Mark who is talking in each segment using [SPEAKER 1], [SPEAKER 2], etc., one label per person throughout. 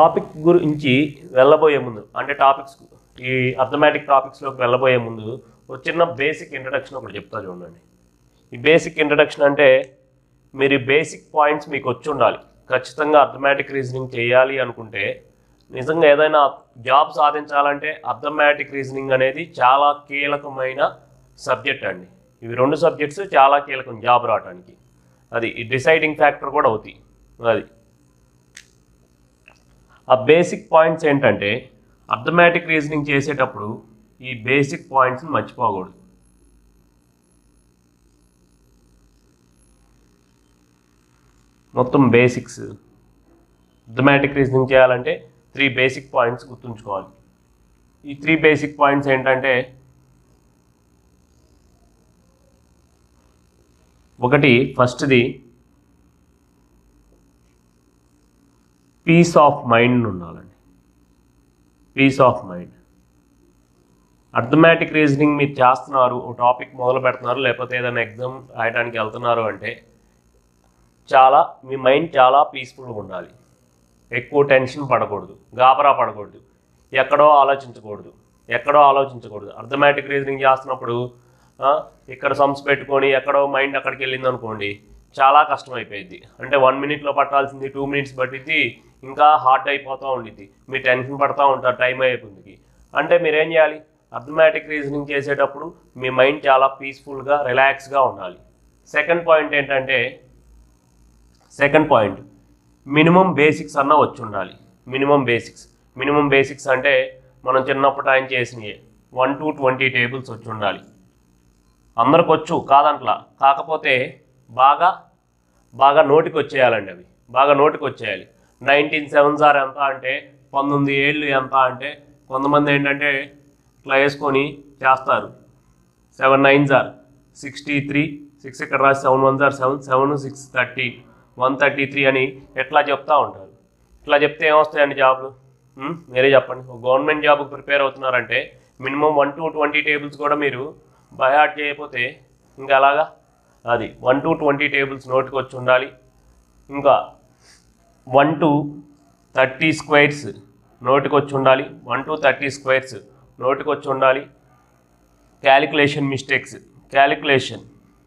[SPEAKER 1] Topic గురించి వెళ్ళబోయే ముందు అంటే టాపిక్స్ ఈ అర్థమెటిక్ టాపిక్స్లోకి వెళ్ళబోయే ముందు ఒక చిన్న బేసిక్ ఇంట్రడక్షన్ ఒకటి చెప్తా చూడండి ఈ బేసిక్ ఇంట్రడక్షన్ అంటే మీరు ఈ బేసిక్ పాయింట్స్ మీకు వచ్చి ఉండాలి ఖచ్చితంగా అర్థమెటిక్ రీజనింగ్ చేయాలి అనుకుంటే నిజంగా ఏదైనా జాబ్ సాధించాలంటే అర్థమెటిక్ రీజనింగ్ అనేది చాలా కీలకమైన సబ్జెక్ట్ అండి ఇవి రెండు సబ్జెక్ట్స్ చాలా కీలకం జాబ్ రావడానికి అది ఈ డిసైడింగ్ ఫ్యాక్టర్ కూడా అవుతాయి అది ఆ బేసిక్ పాయింట్స్ ఏంటంటే అర్థమెటిక్ రీజనింగ్ చేసేటప్పుడు ఈ బేసిక్ పాయింట్స్ని మర్చిపోకూడదు మొత్తం బేసిక్స్ అర్థమెటిక్ రీజనింగ్ చేయాలంటే త్రీ బేసిక్ పాయింట్స్ గుర్తుంచుకోవాలి ఈ త్రీ బేసిక్ పాయింట్స్ ఏంటంటే ఒకటి ఫస్ట్ది పీస్ ఆఫ్ మైండ్ ఉండాలండి peace of mind arithmetic reasoning మీరు చేస్తున్నారు ఒక టాపిక్ మొదలు పెడుతున్నారు లేకపోతే ఏదైనా ఎగ్జామ్ రాయడానికి వెళ్తున్నారు అంటే చాలా మీ మైండ్ చాలా పీస్ఫుల్గా ఉండాలి ఎక్కువ టెన్షన్ పడకూడదు గాబరా పడకూడదు ఎక్కడో ఆలోచించకూడదు ఎక్కడో ఆలోచించకూడదు అర్థమెటిక్ రీజనింగ్ చేస్తున్నప్పుడు ఆ, ఇక్కడ సమ్స్ పెట్టుకొని ఎక్కడో మైండ్ అక్కడికి వెళ్ళింది అనుకోండి చాలా కష్టం అయిపోయింది అంటే వన్ మినిట్లో పట్టాల్సింది టూ మినిట్స్ పట్టిద్ది ఇంకా హార్డ్ అయిపోతూ ఉండిద్ది మీరు టెన్షన్ పడతా ఉంటారు టైం అయిపోయింది అంటే మీరు ఏం చేయాలి అర్థమెటిక్ రీజనింగ్ చేసేటప్పుడు మీ మైండ్ చాలా పీస్ఫుల్గా రిలాక్స్గా ఉండాలి సెకండ్ పాయింట్ ఏంటంటే సెకండ్ పాయింట్ మినిమం బేసిక్స్ అన్న వచ్చి ఉండాలి మినిమం బేసిక్స్ మినిమం బేసిక్స్ అంటే మనం చిన్నప్పుడు ఆయన చేసినవి వన్ టు ట్వంటీ టేబుల్స్ వచ్చి ఉండాలి అందరికి వచ్చు కాదంట్లా కాకపోతే బాగా బాగా నోటికి వచ్చేయాలండి అవి బాగా నోటికి వచ్చేయాలి నైన్టీన్ సెవెన్ సార్ ఎంత అంటే పంతొమ్మిది ఏళ్ళు ఎంత అంటే కొంతమంది ఏంటంటే ఇట్లా వేసుకొని చేస్తారు seven nine sir sixty three six ఇక్కడ రాసి seven one sir seven seven six thirty one thirty three అని ఎట్లా చెప్తా ఉంటారు ఇట్లా చెప్తే ఏమొస్తాయండి జాబ్లు ఉమ్, మీరే చెప్పండి ఒక గవర్నమెంట్ జాబ్కి ప్రిపేర్ అవుతున్నారంటే minimum one to twenty tables కూడా మీరు బయాట్ చేయకపోతే ఇంకా అలాగా అది వన్ టు ట్వంటీ టేబుల్స్ నోటికి వచ్చి ఉండాలి ఇంకా వన్ టు థర్టీ స్క్వేర్స్ నోటికి వచ్చి ఉండాలి వన్ టు థర్టీ స్క్వేర్స్ నోటికి వచ్చి ఉండాలి calculation mistakes calculation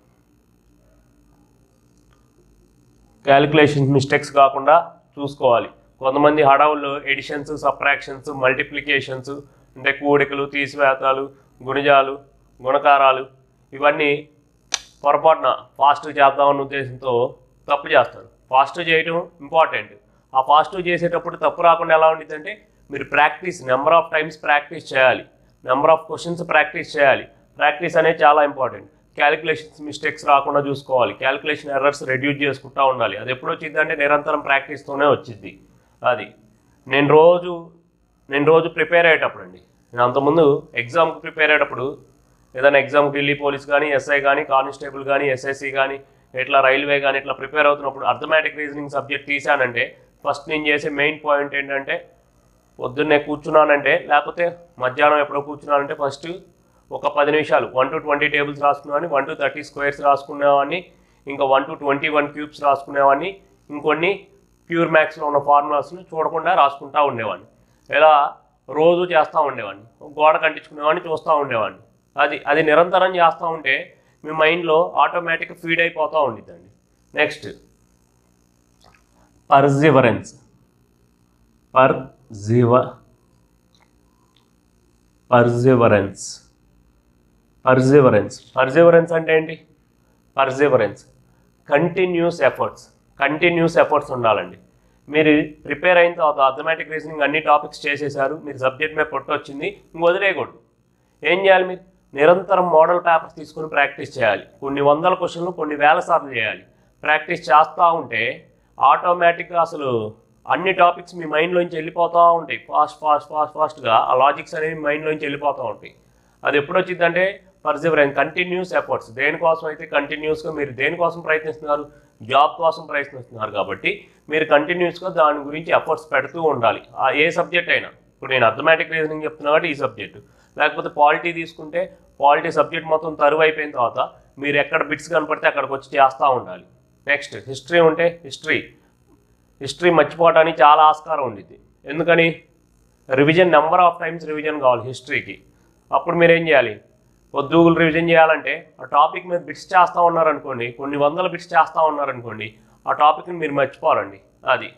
[SPEAKER 1] calculation mistakes కాకుండా చూసుకోవాలి కొంతమంది హడావుల్లో ఎడిషన్స్ సప్రాక్షన్స్ మల్టిప్లికేషన్స్ అంటే కూడికలు తీసివేతాలు గుణిజాలు గుణకారాలు ఇవన్నీ పొరపాటున ఫాస్ట్గా చేద్దామన్న ఉద్దేశంతో తప్పు చేస్తారు ఫాస్ట్ చేయడం ఇంపార్టెంట్ ఆ ఫాస్ట్ చేసేటప్పుడు తప్పు రాకుండా ఎలా ఉండిద్దంటే మీరు practice number of times practice చేయాలి నెంబర్ ఆఫ్ క్వశ్చన్స్ ప్రాక్టీస్ చేయాలి ప్రాక్టీస్ అనేది చాలా ఇంపార్టెంట్ క్యాలిక్యులేషన్స్ మిస్టేక్స్ రాకుండా చూసుకోవాలి క్యాలిక్యులేషన్ ఎర్రర్స్ రెడ్యూస్ చేసుకుంటూ ఉండాలి అది ఎప్పుడు వచ్చింది అంటే నిరంతరం ప్రాక్టీస్తోనే వచ్చింది అది నేను రోజు నేను రోజు ప్రిపేర్ అయ్యేటప్పుడు అండి నేను అంతకుముందు ఎగ్జామ్కి ప్రిపేర్ అయ్యేటప్పుడు ఏదైనా ఎగ్జామ్ ఢిల్లీ పోలీస్ కానీ ఎస్ఐ కానీ కానిస్టేబుల్ కానీ ఎస్ఎస్సి కానీ ఇట్లా రైల్వే కానీ ఇట్లా ప్రిపేర్ అవుతున్నప్పుడు అర్థమెటిక్ రీజనింగ్ సబ్జెక్ట్ తీసానంటే ఫస్ట్ నేను చేసే మెయిన్ పాయింట్ ఏంటంటే పొద్దున్నే కూర్చున్నానంటే లేకపోతే మధ్యాహ్నం ఎప్పుడో కూర్చున్నానంటే ఫస్ట్ ఒక పది నిమిషాలు వన్ టు ట్వంటీ టేబుల్స్ రాసుకునేవాడిని వన్ టు థర్టీ స్క్వేర్స్ రాసుకునేవాడిని ఇంకా one to twenty one cubes రాసుకునేవాడిని ఇంకొన్ని ప్యూర్ మ్యాథ్స్లో ఉన్న ఫార్ములాస్ని చూడకుండా రాసుకుంటూ ఉండేవాడిని ఇలా రోజు చేస్తూ ఉండేవాడిని ఒక గోడ కంటించుకునేవాడిని చూస్తూ ఉండేవాడిని అది అది నిరంతరం చేస్తూ ఉంటే మీ మైండ్లో ఆటోమేటిక్ ఫీడ్ అయిపోతూ ఉండిద్దండి నెక్స్ట్ పర్జివరెన్స్ పర్జివ పర్జివరెన్స్ పర్జివరెన్స్ పర్జివరెన్స్ అంటే ఏంటి perseverance continuous efforts continuous efforts ఉండాలండి మీరు ప్రిపేర్ అయిన తర్వాత అథమెటిక్ రీజనింగ్ అన్ని టాపిక్స్ చేసేసారు మీరు సబ్జెక్ట్ మీద పొట్టు వచ్చింది ఇంక వదిలేయకూడదు ఏం చేయాలి మీరు నిరంతరం మోడల్ పేపర్స్ తీసుకుని ప్రాక్టీస్ చేయాలి కొన్ని వందల క్వశ్చన్లు కొన్ని వేల సార్లు చేయాలి ప్రాక్టీస్ చేస్తూ ఉంటే ఆటోమేటిక్గా అసలు అన్ని టాపిక్స్ మీ మైండ్లోంచి వెళ్ళిపోతూ ఉంటాయి ఫాస్ట్ ఫాస్ట్ ఫాస్ట్ ఫాస్ట్గా ఆ లాజిక్స్ అనేవి మైండ్లోంచి వెళ్ళిపోతూ ఉంటాయి అది ఎప్పుడు వచ్చిందంటే పర్సివరెన్స్ కంటిన్యూస్ ఎఫర్ట్స్ దేనికోసం అయితే కంటిన్యూస్గా మీరు దేనికోసం ప్రయత్నిస్తున్నారు జాబ్ కోసం ప్రయత్నిస్తున్నారు కాబట్టి మీరు కంటిన్యూస్గా దాని గురించి ఎఫర్ట్స్ పెడుతూ ఉండాలి ఆ ఏ సబ్జెక్ట్ అయినా ఇప్పుడు నేను అథమెటిక్ రీజనింగ్ చెప్తున్నా కాబట్టి ఈ సబ్జెక్టు లేకపోతే పాలిటీ తీసుకుంటే పాలిటీ సబ్జెక్ట్ మొత్తం తరువు అయిపోయిన తర్వాత మీరు ఎక్కడ బిట్స్ కనపడితే అక్కడికి వచ్చి చేస్తూ ఉండాలి నెక్స్ట్ హిస్టరీ ఉంటే హిస్టరీ హిస్టరీ మర్చిపోవడానికి చాలా ఆస్కారం ఉండిద్ది ఎందుకని revision number of times revision కావాలి హిస్టరీకి అప్పుడు మీరు ఏం చేయాలి పొద్దుగులు రివిజన్ చేయాలంటే ఆ టాపిక్ మీద బిట్స్ చేస్తూ ఉన్నారనుకోండి కొన్ని వందల బిట్స్ చేస్తూ ఉన్నారనుకోండి ఆ టాపిక్ని మీరు మర్చిపోవాలండి అది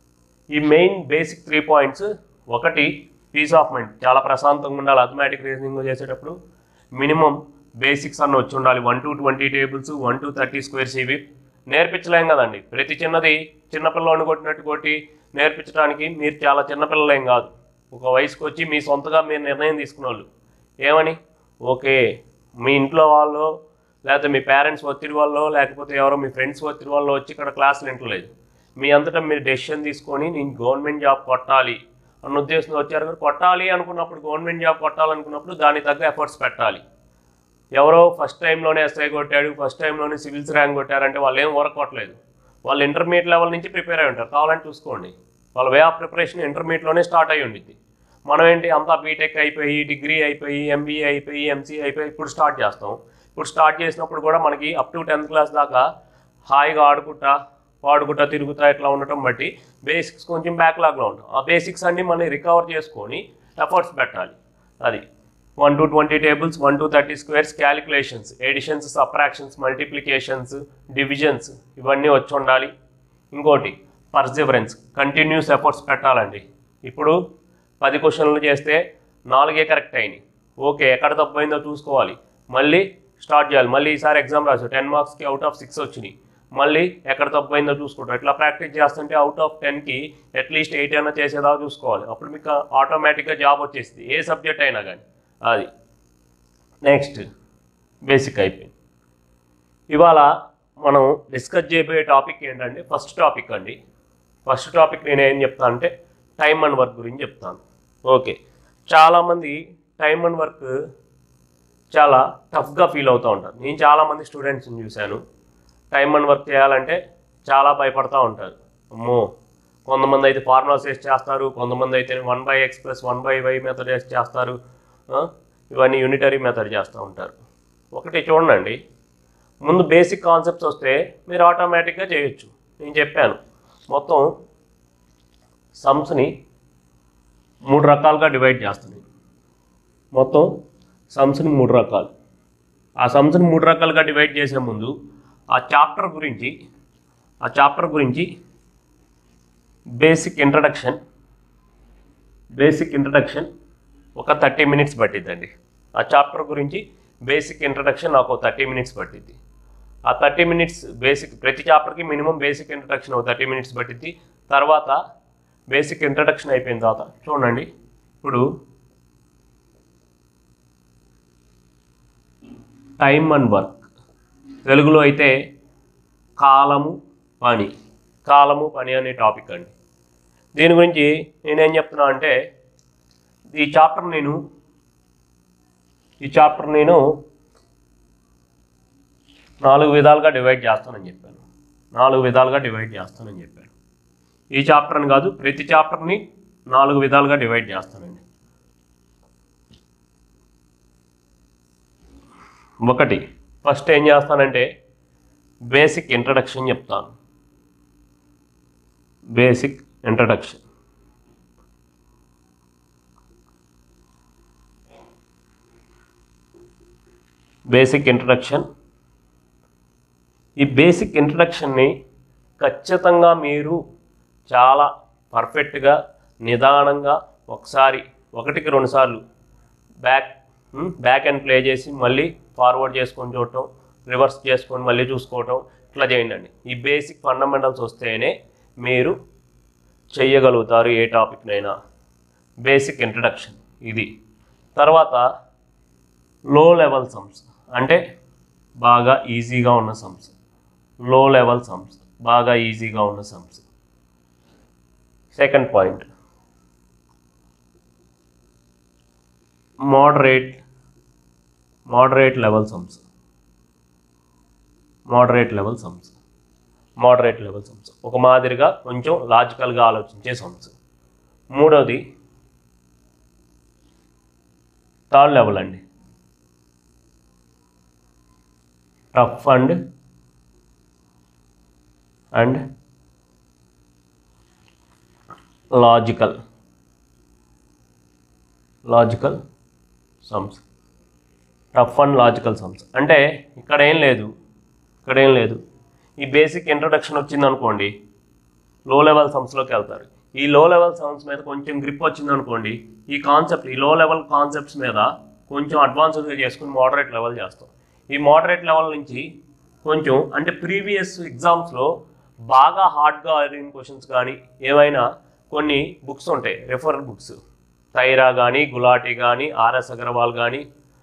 [SPEAKER 1] ఈ మెయిన్ బేసిక్ త్రీ పాయింట్స్ ఒకటి పీస్ ఆఫ్ మైండ్ చాలా ప్రశాంతంగా ఉండాలి అథమెటిక్ రీజనింగ్ చేసేటప్పుడు మినిమం బేసిక్స్ అన్న వచ్చి ఉండాలి one to twenty tables one two thirty squares ఇవి నేర్పించలేం కదండి ప్రతి చిన్నది చిన్నపిల్లని కొట్టినట్టు కొట్టి నేర్పించడానికి మీరు చాలా చిన్నపిల్లలేం కాదు ఒక వయసుకు వచ్చి మీ సొంతగా మీరు నిర్ణయం తీసుకున్న వాళ్ళు ఏమని ఓకే మీ ఇంట్లో వాళ్ళు లేకపోతే మీ పేరెంట్స్ ఒత్తిడి వల్ల లేకపోతే ఎవరో మీ ఫ్రెండ్స్ ఒత్తిడి వల్ల వచ్చి ఇక్కడ క్లాసులు వింటలేదు మీ అంతటా మీరు డెసిషన్ తీసుకొని నేను గవర్నమెంట్ జాబ్ కొట్టాలి అన్న ఉద్దేశంతో వచ్చారు కదా కొట్టాలి అనుకున్నప్పుడు గవర్నమెంట్ జాబ్ కొట్టాలనుకున్నప్పుడు దానికి తగ్గ ఎఫర్ట్స్ పెట్టాలి ఎవరో ఫస్ట్ టైంలోనే ఎస్ఐ కొట్టాడు ఫస్ట్ టైంలోనే సివిల్స్ ర్యాంక్ కొట్టారంటే వాళ్ళు ఏం వర్క్ కొట్టలేదు వాళ్ళు ఇంటర్మీడియట్ లెవెల్ నుంచి ప్రిపేర్ అయి ఉంటారు కావాలని చూసుకోండి వాళ్ళ వే ఆఫ్ ప్రిపరేషన్ ఇంటర్మీడియట్లోనే స్టార్ట్ అయి ఉండిద్ది మనం ఏంటి అంతా బీటెక్ అయిపోయి డిగ్రీ అయిపోయి ఎంబీఏ అయిపోయి ఎంసీఏ అయిపోయి ఇప్పుడు స్టార్ట్ చేస్తాం ఇప్పుడు స్టార్ట్ చేసినప్పుడు కూడా మనకి అప్ టు టెన్త్ క్లాస్ దాకా హాయిగా ఆడుకుంటా పాడుకుంటా తిరుగుతా ఇట్లా ఉండటం బట్టి బేసిక్స్ కొంచెం బ్యాక్లాగ్లో ఉంటాం ఆ బేసిక్స్ అన్ని మనం రికవర్ చేసుకొని ఎఫర్ట్స్ పెట్టాలి అది one to twenty tables one two thirty squares calculations additions subtractions multiplications divisions ఇవన్నీ వచ్చి ఉండాలి ఇంకోటి పర్సివరెన్స్ కంటిన్యూస్ ఎఫర్ట్స్ పెట్టాలండి ఇప్పుడు పది క్వశ్చన్లు చేస్తే నాలుగే కరెక్ట్ అయినాయి ఓకే ఎక్కడ తప్పైందో చూసుకోవాలి మళ్ళీ స్టార్ట్ చేయాలి మళ్ళీ ఈసారి ఎగ్జామ్ రాసు టెన్ మార్క్స్కి అవుట్ ఆఫ్ సిక్స్ వచ్చినాయి మళ్ళీ ఎక్కడ తప్పైందో చూసుకుంటాం ఇట్లా ప్రాక్టీస్ చేస్తుంటే అవుట్ ఆఫ్ టెన్కి అట్లీస్ట్ ఎయిట్ అయినా చేసేదాకా చూసుకోవాలి అప్పుడు మీకు ఆటోమేటిక్గా జాబ్ వచ్చేస్తుంది ఏ సబ్జెక్ట్ అయినా కానీ అది నెక్స్ట్ బేసిక్ అయిపోయింది ఇవాళ మనం డిస్కస్ చేయబోయే టాపిక్ ఏంటంటే ఫస్ట్ టాపిక్ అండి ఫస్ట్ టాపిక్ నేను ఏం చెప్తాను అంటే టైం అండ్ వర్క్ గురించి చెప్తాను ఓకే చాలామంది టైం అండ్ వర్క్ చాలా టఫ్గా ఫీల్ అవుతూ ఉంటారు నేను చాలామంది స్టూడెంట్స్ని చూశాను టైం అండ్ వర్క్ చేయాలంటే చాలా భయపడతా ఉంటారు అమ్మో కొంతమంది అయితే ఫార్ములాస్ వేసి చేస్తారు కొంతమంది అయితే one by x plus one by y method వేసి చేస్తారు ఆ, ఇవన్నీ యూనిటరీ మెథడ్ చేస్తూ ఉంటారు ఒకటి చూడండి ముందు బేసిక్ కాన్సెప్ట్స్ వస్తే మీరు ఆటోమేటిక్గా చేయొచ్చు నేను చెప్పాను మొత్తం సమ్స్ని మూడు రకాలుగా డివైడ్ చేస్తుంది మొత్తం సమ్స్ని మూడు రకాలు ఆ సమ్స్ని మూడు రకాలుగా డివైడ్ చేసే ముందు ఆ చాప్టర్ గురించి ఆ చాప్టర్ గురించి బేసిక్ ఇంట్రడక్షన్ బేసిక్ ఇంట్రడక్షన్ ఒక థర్టీ మినిట్స్ పట్టిద్దండి ఆ చాప్టర్ గురించి బేసిక్ ఇంట్రడక్షన్ నాకు థర్టీ మినిట్స్ పట్టిద్ది ఆ థర్టీ మినిట్స్ బేసిక్ ప్రతి చాప్టర్కి మినిమం బేసిక్ ఇంట్రడక్షన్ ఒక థర్టీ మినిట్స్ పట్టిద్ది తర్వాత బేసిక్ ఇంట్రడక్షన్ అయిపోయిన తర్వాత చూడండి ఇప్పుడు టైం అండ్ వర్క్ తెలుగులో అయితే కాలము పని కాలము పని అనే టాపిక్ అండి దీని గురించి నేనేం చెప్తున్నా అంటే ఈ చాప్టర్ నేను ఈ చాప్టర్ నేను నాలుగు విధాలుగా డివైడ్ చేస్తానని చెప్పాను నాలుగు విధాలుగా డివైడ్ చేస్తానని చెప్పాను ఈ చాప్టర్ అని కాదు ప్రతి చాప్టర్ని నాలుగు విధాలుగా డివైడ్ చేస్తానండి ఒకటి ఫస్ట్ ఏం చేస్తానంటే బేసిక్ ఇంట్రడక్షన్ చెప్తాను బేసిక్ ఇంట్రడక్షన్ బేసిక్ ఇంట్రడక్షన్ ఈ బేసిక్ ఇంట్రడక్షన్ని ఖచ్చితంగా మీరు చాలా పర్ఫెక్ట్గా నిదానంగా ఒకసారి ఒకటికి రెండుసార్లు బ్యాక్ బ్యాక్ అండ్ ప్లే చేసి మళ్ళీ ఫార్వర్డ్ చేసుకొని చూడటం రివర్స్ చేసుకొని మళ్ళీ చూసుకోవటం ఇట్లా చేయండి అండి ఈ బేసిక్ ఫండమెంటల్స్ వస్తేనే మీరు చెయ్యగలుగుతారు ఏ టాపిక్నైనా బేసిక్ ఇంట్రడక్షన్ ఇది తర్వాత లో లెవెల్ సమ్స్ అంటే బాగా ఈజీగా ఉన్న సమ్స్ లో లెవెల్ సమ్స్ బాగా ఈజీగా ఉన్న sums second point moderate moderate level sums moderate level sums moderate level sums ఒక మాదిరిగా కొంచెం లాజికల్గా ఆలోచించే సమ్స్ మూడవది థర్డ్ లెవెల్ అండి tough and and logical logical sums tough and logical sums అంటే ఇక్కడ ఏం లేదు ఇక్కడ ఏం లేదు ఈ బేసిక్ ఇంట్రడక్షన్ వచ్చింది అనుకోండి లో లెవెల్ సమ్స్లోకి వెళ్తారు ఈ లో లెవెల్ సమ్స్ మీద కొంచెం గ్రిప్ వచ్చింది అనుకోండి ఈ కాన్సెప్ట్ ఈ లో లెవెల్ కాన్సెప్ట్స్ మీద కొంచెం అడ్వాన్స్డ్గా చేసుకుని మోడరేట్ లెవెల్ చేస్తాం ఈ మోడరేట్ లెవెల్ నుంచి కొంచెం అంటే ప్రీవియస్ ఎగ్జామ్స్లో బాగా హార్డ్గా అడిగిన క్వశ్చన్స్ కానీ ఏమైనా కొన్ని బుక్స్ ఉంటాయి రెఫరల్ బుక్స్ తైరా కానీ గులాటి కానీ ఆర్ఎస్ అగర్వాల్ కానీ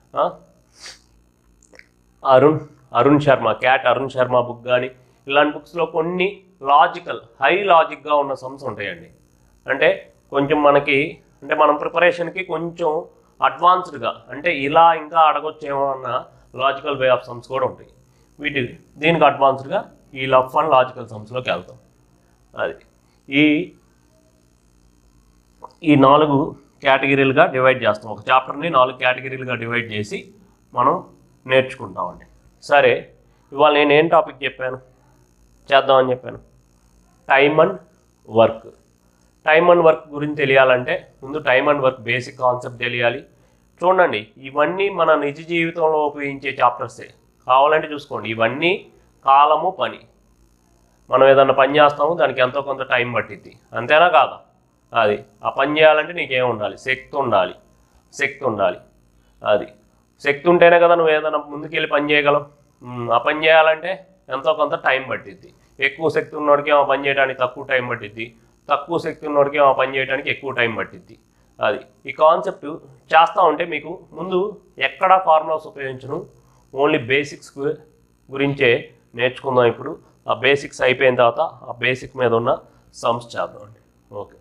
[SPEAKER 1] అరుణ్ అరుణ్ శర్మ క్యాట్ అరుణ్ శర్మ బుక్ కానీ ఇలాంటి బుక్స్లో కొన్ని లాజికల్ హై లాజిక్గా ఉన్న సమ్స్ ఉంటాయండి అంటే కొంచెం మనకి అంటే మనం ప్రిపరేషన్కి కొంచెం అడ్వాన్స్డ్గా అంటే ఇలా ఇంకా అడగొచ్చేమో అన్న లాజికల్ వే ఆఫ్ సమ్స్ కూడా ఉంటాయి వీటి దీనికి అడ్వాన్స్డ్గా ఈ లఫ్ అండ్ లాజికల్ సమ్స్లోకి వెళ్తాం అది ఈ ఈ నాలుగు కేటగిరీలుగా డివైడ్ చేస్తాం ఒక చాప్టర్ని నాలుగు కేటగిరీలుగా డివైడ్ చేసి మనం నేర్చుకుంటామండి సరే ఇవాళ నేను ఏం టాపిక్ చెప్పాను చేద్దామని చెప్పాను time and work time and work గురించి తెలియాలంటే ముందు time and work basic concept తెలియాలి చూడండి ఇవన్నీ మన నిజ జీవితంలో ఉపయోగించే చాప్టర్సే కావాలంటే చూసుకోండి ఇవన్నీ కాలము పని మనం ఏదన్నా పని చేస్తాము దానికి ఎంతో కొంత టైం పట్టిద్ది అంతేనా కాదా అది ఆ పని చేయాలంటే నీకేం ఉండాలి శక్తి ఉండాలి శక్తి ఉండాలి అది శక్తి ఉంటేనే కదా నువ్వు ఏదైనా ముందుకెళ్ళి పని చేయగలవు ఉమ్, ఆ పని చేయాలంటే ఎంతో కొంత టైం పట్టిద్ది ఎక్కువ శక్తి ఉన్నోడికి ఆ పని చేయడానికి తక్కువ టైం పట్టిద్ది తక్కువ శక్తి ఉన్నోడికి ఆ పని చేయడానికి ఎక్కువ టైం పట్టిద్ది అది ఈ కాన్సెప్ట్ చేస్తూ ఉంటే మీకు ముందు ఎక్కడా ఫార్ములాస్ ఉపయోగించను ఓన్లీ బేసిక్స్ గురించే నేర్చుకుందాం ఇప్పుడు ఆ బేసిక్స్ అయిపోయిన తర్వాత ఆ బేసిక్ మీద ఉన్న సమ్స్ చేద్దాం అండి ఓకే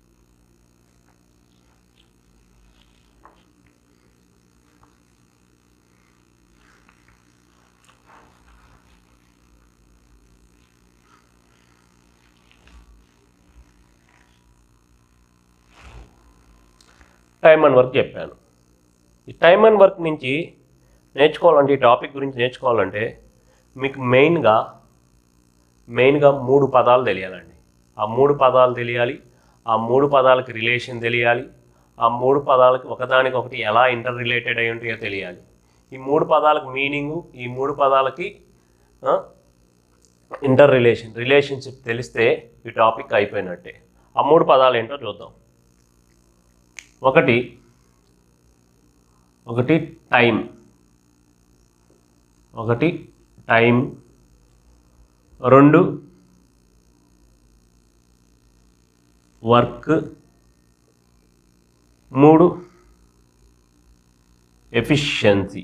[SPEAKER 1] టైమ్ అండ్ వర్క్ చెప్పాను ఈ టైమ్ అండ్ వర్క్ నుంచి నేర్చుకోవాలంటే ఈ టాపిక్ గురించి నేర్చుకోవాలంటే మీకు మెయిన్గా మెయిన్గా మూడు పదాలు తెలియాలండి ఆ మూడు పదాలు తెలియాలి ఆ మూడు పదాలకి రిలేషన్ తెలియాలి ఆ మూడు పదాలకి ఒకదానికొకటి ఎలా ఇంటర్ రిలేటెడ్ అయి ఉంటాయో తెలియాలి ఈ మూడు పదాలకు మీనింగు ఈ మూడు పదాలకి ఇంటర్ రిలేషన్ రిలేషన్షిప్ తెలిస్తే ఈ టాపిక్ అయిపోయినట్టే ఆ మూడు పదాలు ఏంటో చూద్దాం ఒకటి ఒకటి టైం ఒకటి టైం రెండు వర్క్ మూడు ఎఫిషియన్సీ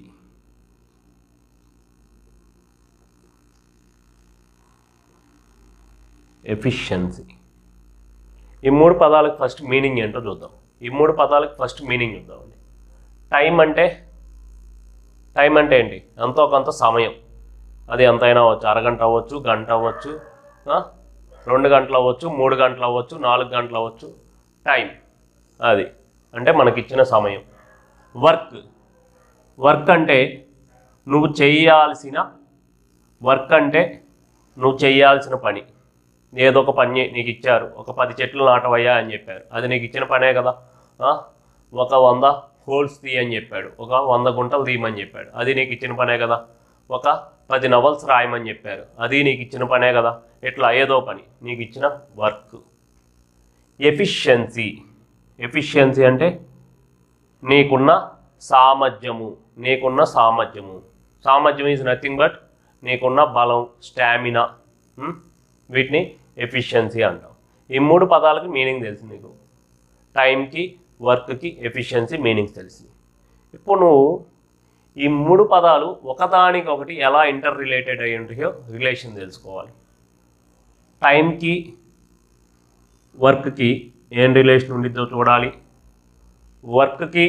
[SPEAKER 1] ఎఫిషియన్సీ ఈ మూడు పదాలకు ఫస్ట్ మీనింగ్ ఏంటో చూద్దాం ఈ మూడు పదాలకు ఫస్ట్ మీనింగ్ చూద్దామండి టైం అంటే టైం అంటే ఏంటి ఎంతో కొంత సమయం అది ఎంతైనా అవ్వచ్చు అరగంట అవ్వచ్చు గంట అవ్వచ్చు ఆ? రెండు గంటలు అవ్వచ్చు మూడు గంటలు అవ్వచ్చు నాలుగు గంటలు అవ్వచ్చు టైం అది అంటే మనకిచ్చిన సమయం వర్క్ వర్క్ అంటే నువ్వు చేయాల్సిన వర్క్ అంటే నువ్వు చేయాల్సిన పని ఏదో ఒక పని చే- నీకు ఇచ్చారు ఒక పది చెట్లు నాటవయ్యా అని చెప్పారు అది నీకు ఇచ్చిన పనే కదా ఆ? ఒక వంద హోల్స్ తీ అని చెప్పాడు ఒక వంద గుంటలు తీయమని చెప్పాడు అది నీకు ఇచ్చిన పనే కదా ఒక పది నవల్స్ రాయమని చెప్పారు అది నీకు ఇచ్చిన పనే కదా ఇట్లా ఏదో పని నీకు ఇచ్చిన వర్క్ ఎఫిషియన్సీ ఎఫిషియన్సీ అంటే నీకున్న సామర్థ్యము నీకున్న సామర్థ్యము సామర్థ్యం ఈజ్ నథింగ్ బట్ నీకున్న బలం స్టామినా వీటిని ఎఫిషియన్సీ అంటాం ఈ మూడు పదాలకి మీనింగ్ తెలుసు నీకు టైంకి వర్క్కి ఎఫిషియన్సీ మీనింగ్స్ తెలిసింది ఇప్పుడు నువ్వు ఈ మూడు పదాలు ఒకదానికొకటి ఎలా ఇంటర్ రిలేటెడ్ అయి ఉంటాయో రిలేషన్ తెలుసుకోవాలి టైంకి వర్క్కి ఏం రిలేషన్ ఉండిద్దో చూడాలి వర్క్కి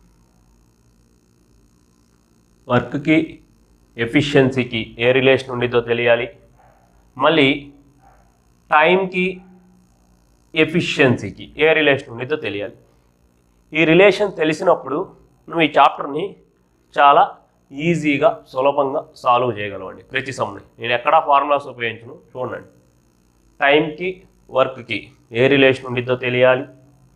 [SPEAKER 1] వర్క్కి ఎఫిషియన్సీకి ఏ రిలేషన్ ఉండిద్దో తెలియాలి మళ్ళీ టైంకి ఎఫిషియన్సీకి ఏ రిలేషన్ ఉండిద్దో తెలియాలి ఈ రిలేషన్ తెలిసినప్పుడు నువ్వు ఈ చాప్టర్ని చాలా ఈజీగా సులభంగా సాల్వ్ చేయగలవండి ప్రతి సమ్ని నేను ఎక్కడా ఫార్ములాస్ ఉపయోగించను చూడండి టైంకి వర్క్కి ఏ రిలేషన్ ఉండిద్దో తెలియాలి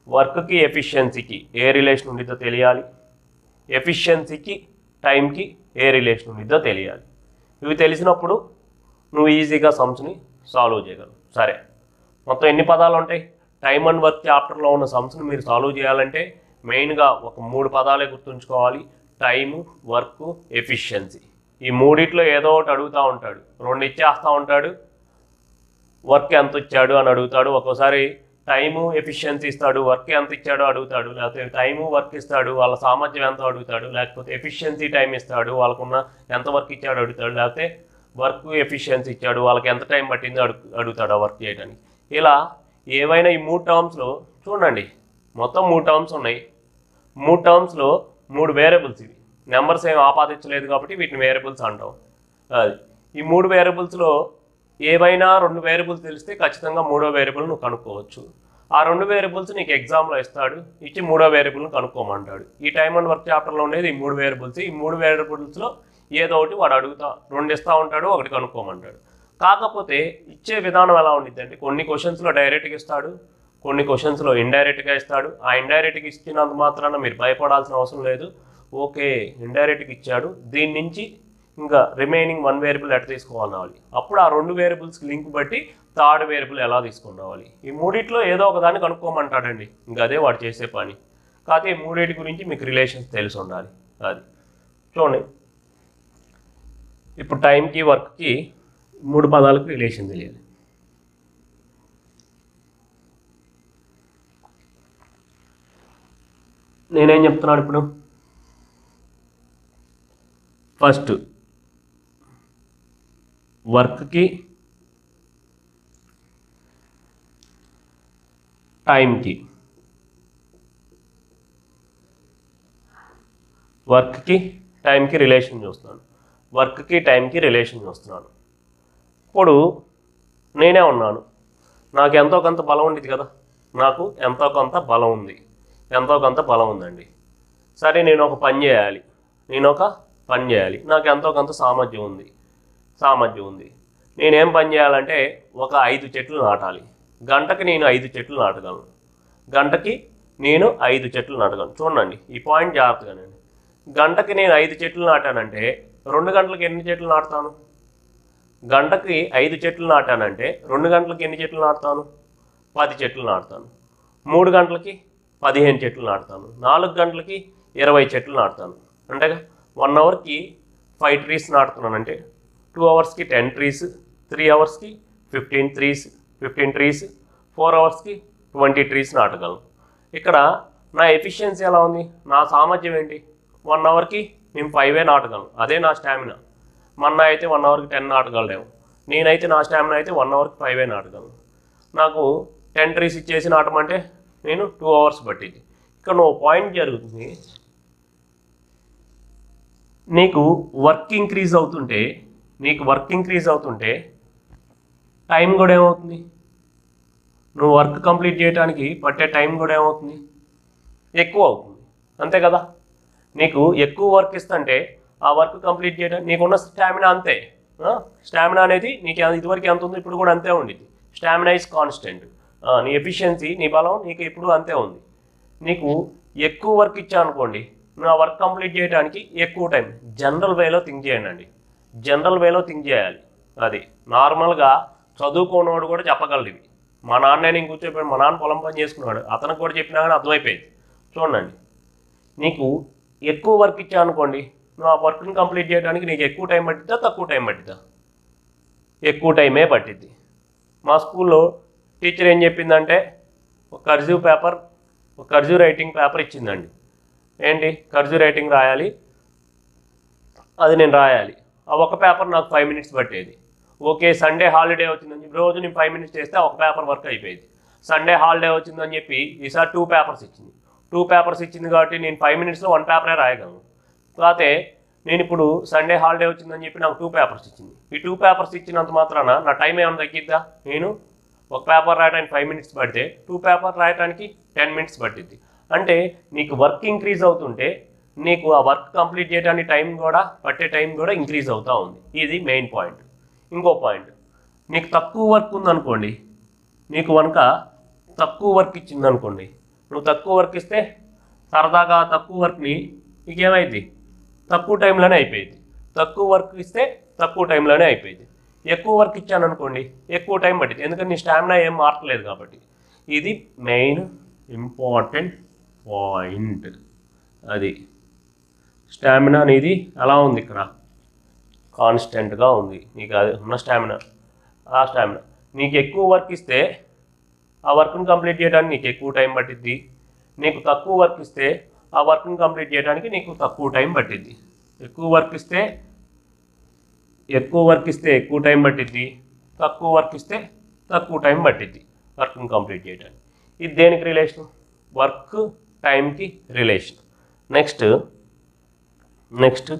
[SPEAKER 1] వర్క్కి ఎఫిషియన్సీకి ఏ రిలేషన్ ఉండిద్దో తెలియాలి ఎఫిషియన్సీకి టైంకి ఏ రిలేషన్ ఉండిద్దో తెలియాలి ఇవి తెలిసినప్పుడు నువ్వు ఈజీగా సమ్స్ని సాల్వ్ చేయగలవు సరే మొత్తం ఎన్ని పదాలు ఉంటాయి టైమ్ అండ్ వర్క్ చాప్టర్లో ఉన్న సమ్స్ని మీరు సాల్వ్ చేయాలంటే మెయిన్గా ఒక మూడు పదాలే గుర్తుంచుకోవాలి టైము వర్క్ ఎఫిషియన్సీ ఈ మూడిట్లో ఏదో ఒకటి అడుగుతూ ఉంటాడు రెండు ఇచ్చేస్తూ ఉంటాడు వర్క్ ఎంత ఇచ్చాడు అని అడుగుతాడు ఒక్కోసారి టైము ఎఫిషియన్సీ ఇస్తాడు వర్క్ ఎంత ఇచ్చాడో అడుగుతాడు లేకపోతే టైము వర్క్ ఇస్తాడు వాళ్ళ సామర్థ్యం ఎంత అడుగుతాడు లేకపోతే ఎఫిషియన్సీ టైం ఇస్తాడు వాళ్ళకున్న ఎంత వర్క్ ఇచ్చాడు అడుగుతాడు లేకపోతే వర్క్ ఎఫిషియన్సీ ఇచ్చాడు వాళ్ళకి ఎంత టైం పట్టిందో అడుగు అడుగుతాడు ఆ వర్క్ చేయడానికి ఇలా ఏవైనా ఈ మూడు టర్మ్స్లో చూడండి మొత్తం మూడు టర్మ్స్ ఉన్నాయి మూడు టర్మ్స్లో మూడు వేరియబుల్స్ ఇవి నెంబర్స్ ఏం ఆపాదించలేదు కాబట్టి వీటిని వేరియబుల్స్ అంటాం అది ఈ మూడు వేరియబుల్స్లో ఏవైనా రెండు వేరియబుల్స్ తెలిస్తే ఖచ్చితంగా మూడో వేరియబుల్ నువ్వు కనుక్కోవచ్చు ఆ రెండు వేరియబుల్స్ నీకు ఎగ్జామ్లో ఇస్తాడు ఇచ్చి మూడో వేరియబుల్ని కనుక్కోమంటాడు ఈ టైమ్ అండ్ వర్క్ చాప్టర్లో ఉండేది ఈ మూడు వేరియబుల్స్ ఈ మూడు వేరియబుల్స్లో ఏదో ఒకటి వాడు అడుగుతా రెండు ఇస్తూ ఉంటాడు ఒకటి కనుక్కోమంటాడు కాకపోతే ఇచ్చే విధానం ఎలా ఉండిద్ది అంటే కొన్ని క్వశ్చన్స్లో డైరెక్ట్గా ఇస్తాడు కొన్ని క్వశ్చన్స్లో ఇండైరెక్ట్గా ఇస్తాడు ఆ ఇండైరెక్ట్గా ఇచ్చినంత మాత్రాన మీరు భయపడాల్సిన అవసరం లేదు ఓకే ఇండైరెక్ట్గా ఇచ్చాడు దీని నుంచి ఇంకా రిమైనింగ్ వన్ వేరియబుల్ ఎట్లా తీసుకోవాలి అప్పుడు ఆ రెండు వేరియబుల్స్కి లింక్ బట్టి థర్డ్ వేరియబుల్ ఎలా తీసుకుని రావాలి ఈ మూడిట్లో ఏదో ఒక దాన్ని కనుక్కోమంటాడండి ఇంకా అదే వాడు చేసే పని కాకపోతే ఈ మూడింటి గురించి మీకు రిలేషన్స్ తెలిసి ఉండాలి అది చూడండి ఇప్పుడు టైంకి వర్క్కి మూడు పదాలకు రిలేషన్ తెలియాలి నేనేం చెప్తున్నాను ఇప్పుడు ఫస్ట్ వర్క్కి టైంకి వర్క్కి టైంకి రిలేషన్ చూస్తున్నాను వర్క్కి టైంకి రిలేషన్ చూస్తున్నాను ఇప్పుడు నేనే ఉన్నాను నాకు ఎంతో కొంత బలం ఉండేది కదా నాకు ఎంతో కొంత బలం ఉంది ఎంతో కొంత బలం ఉందండి సరే నేను ఒక పని చేయాలి నేను ఒక పని చేయాలి నాకు ఎంతో కొంత సామర్థ్యం ఉంది సామర్థ్యం ఉంది నేనేం పని చేయాలంటే ఒక ఐదు చెట్లు నాటాలి గంటకి నేను ఐదు చెట్లు నాటగలను గంటకి నేను ఐదు చెట్లు నాటగలను చూడండి ఈ పాయింట్ జాగ్రత్తగానండి గంటకి నేను ఐదు చెట్లు నాటానంటే రెండు గంటలకు ఎన్ని చెట్లు నాటుతాను గంటకి ఐదు చెట్లు నాటానంటే రెండు గంటలకి ఎన్ని చెట్లు నాటుతాను పది చెట్లు నాటుతాను మూడు గంటలకి పదిహేను చెట్లు నాటుతాను నాలుగు గంటలకి ఇరవై చెట్లు నాటుతాను అంటే వన్ అవర్కి ఫైవ్ ట్రీస్ నాటుతున్నానంటే టూ అవర్స్కి టెన్ ట్రీస్ త్రీ అవర్స్కి fifteen trees fifteen trees four అవర్స్కి ట్వంటీ ట్రీస్ నాటగలను ఇక్కడ నా ఎఫిషియన్సీ ఎలా ఉంది నా సామర్థ్యం ఏంటి వన్ అవర్కి నేను ఫైవే నాటగలను అదే నా స్టామినా మొన్న అయితే వన్ అవర్కి టెన్ నాటగలడేమో నేనైతే నా స్టామినా అయితే వన్ అవర్కి ఫైవే నాటగలను నాకు టెన్ ట్రీస్ ఇచ్చేసి నాటమంటే నేను టూ అవర్స్ పట్టింది ఇక్కడ నువ్వు పాయింట్ జరుగుతుంది నీకు వర్క్ ఇంక్రీజ్ అవుతుంటే నీకు వర్క్ ఇంక్రీజ్ అవుతుంటే టైం కూడా ఏమవుతుంది నువ్వు వర్క్ కంప్లీట్ చేయడానికి పట్టే టైం కూడా ఏమవుతుంది ఎక్కువ అవుతుంది అంతే కదా నీకు ఎక్కువ వర్క్ ఇస్తుంటే ఆ వర్క్ కంప్లీట్ చేయడానికి నీకున్న స్టామినా అంతే స్టామినా అనేది నీకు ఎంత- ఇదివరకు ఎంత ఉందో ఇప్పుడు కూడా అంతే ఉండిద్ది స్టామినా ఇస్ కాన్స్టెంట్ నీ ఎఫిషియన్సీ నీ బలం నీకు ఇప్పుడు అంతే ఉంది నీకు ఎక్కువ వర్క్ ఇచ్చా అనుకోండి నువ్వు ఆ వర్క్ కంప్లీట్ చేయడానికి ఎక్కువ టైం జనరల్ వేలో థింక్ చేయండి అండి జనరల్ వేలో థింక్ చేయాలి అది నార్మల్గా చదువుకోనోడు కూడా చెప్పగలడు ఇవి మా నాన్న నేను కూర్చోపోయాడు మా నాన్న పొలం పని చేసుకున్నాడు అతనికి కూడా చెప్పినా కానీ అర్థమైపోయింది చూడండి నీకు ఎక్కువ వర్క్ ఇచ్చా అనుకోండి నువ్వు ఆ వర్క్ని కంప్లీట్ చేయడానికి నీకు ఎక్కువ టైం పట్టిద్దా తక్కువ టైం పట్టిద్దా ఎక్కువ టైమే పట్టిద్ది మా స్కూల్లో టీచర్ ఏం చెప్పిందంటే ఒక కర్జ్యూ పేపర్ ఒక కర్జ్యూ రైటింగ్ పేపర్ ఇచ్చిందండి ఏంటి కర్జ్యూ రైటింగ్ రాయాలి అది నేను రాయాలి ఆ ఒక పేపర్ నాకు ఫైవ్ మినిట్స్ పట్టేది ఓకే సండే హాలిడే వచ్చిందని చెప్పి రోజు నేను ఫైవ్ మినిట్స్ చేస్తే ఒక పేపర్ వర్క్ అయిపోయేది సండే హాలిడే వచ్చిందని చెప్పి ఈసారి టూ పేపర్స్ ఇచ్చింది టూ పేపర్స్ ఇచ్చింది కాబట్టి నేను ఫైవ్ మినిట్స్లో వన్ పేపరే రాయగలను కాకపోతే నేను ఇప్పుడు సండే హాలిడే వచ్చిందని చెప్పి నాకు టూ పేపర్స్ ఇచ్చింది ఈ టూ పేపర్స్ ఇచ్చినంత మాత్రాన నా టైం ఏమైనా తగ్గిద్దా నేను ఒక పేపర్ రాయడానికి ఫైవ్ మినిట్స్ పడితే టూ పేపర్ రాయడానికి టెన్ మినిట్స్ పట్టిద్ది అంటే నీకు వర్క్ ఇంక్రీజ్ అవుతుంటే నీకు ఆ వర్క్ కంప్లీట్ చేయడానికి టైం కూడా పట్టే టైం కూడా ఇంక్రీజ్ అవుతూ ఉంది ఇది మెయిన్ పాయింట్ ఇంకో పాయింట్ నీకు తక్కువ వర్క్ ఉందనుకోండి నీకు కనుక తక్కువ వర్క్ ఇచ్చింది అనుకోండి నువ్వు తక్కువ వర్క్ ఇస్తే సరదాగా తక్కువ వర్క్ని నీకేమైంది తక్కువ టైంలోనే అయిపోయింది తక్కువ వర్క్ ఇస్తే తక్కువ టైంలోనే అయిపోయింది ఎక్కువ వర్క్ ఇచ్చాను అనుకోండి ఎక్కువ టైం పట్టింది ఎందుకంటే నీ స్టామినా ఏం మారట్లేదు కాబట్టి ఇది మెయిన్ ఇంపార్టెంట్ పాయింట్ అది స్టామినా అనేది ఎలా ఉంది ఇక్కడ కాన్స్టెంట్గా ఉంది నీకు అది ఉన్న స్టామినా ఆ స్టామినా నీకు ఎక్కువ వర్క్ ఇస్తే ఆ వర్క్ని కంప్లీట్ చేయడానికి నీకు ఎక్కువ టైం పట్టిద్ది నీకు తక్కువ వర్క్ ఇస్తే ఆ వర్క్ని కంప్లీట్ చేయడానికి నీకు తక్కువ టైం పట్టిద్ది ఎక్కువ వర్క్ ఇస్తే ఎక్కువ వర్క్ ఇస్తే ఎక్కువ టైం పట్టిద్ది తక్కువ వర్క్ ఇస్తే తక్కువ టైం పట్టిద్ది వర్క్ని కంప్లీట్ చేయడానికి ఇది దేనికి రిలేషన్ వర్క్ టైంకి relation next next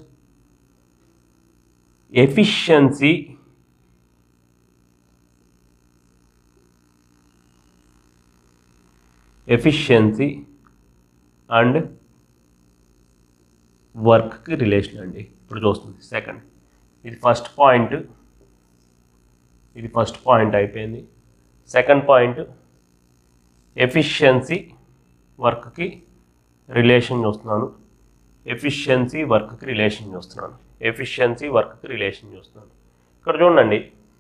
[SPEAKER 1] efficiency efficiency and వర్క్కి రిలేషన్ అండి ఇప్పుడు చూస్తుంది సెకండ్ ఇది ఫస్ట్ పాయింట్ ఇది ఫస్ట్ పాయింట్ అయిపోయింది సెకండ్ పాయింట్ ఎఫిషియన్సీ వర్క్కి రిలేషన్ చూస్తున్నాను ఎఫిషియన్సీ వర్క్కి రిలేషన్ చూస్తున్నాను ఎఫిషియన్సీ వర్క్కి రిలేషన్ చూస్తున్నాను ఇక్కడ చూడండి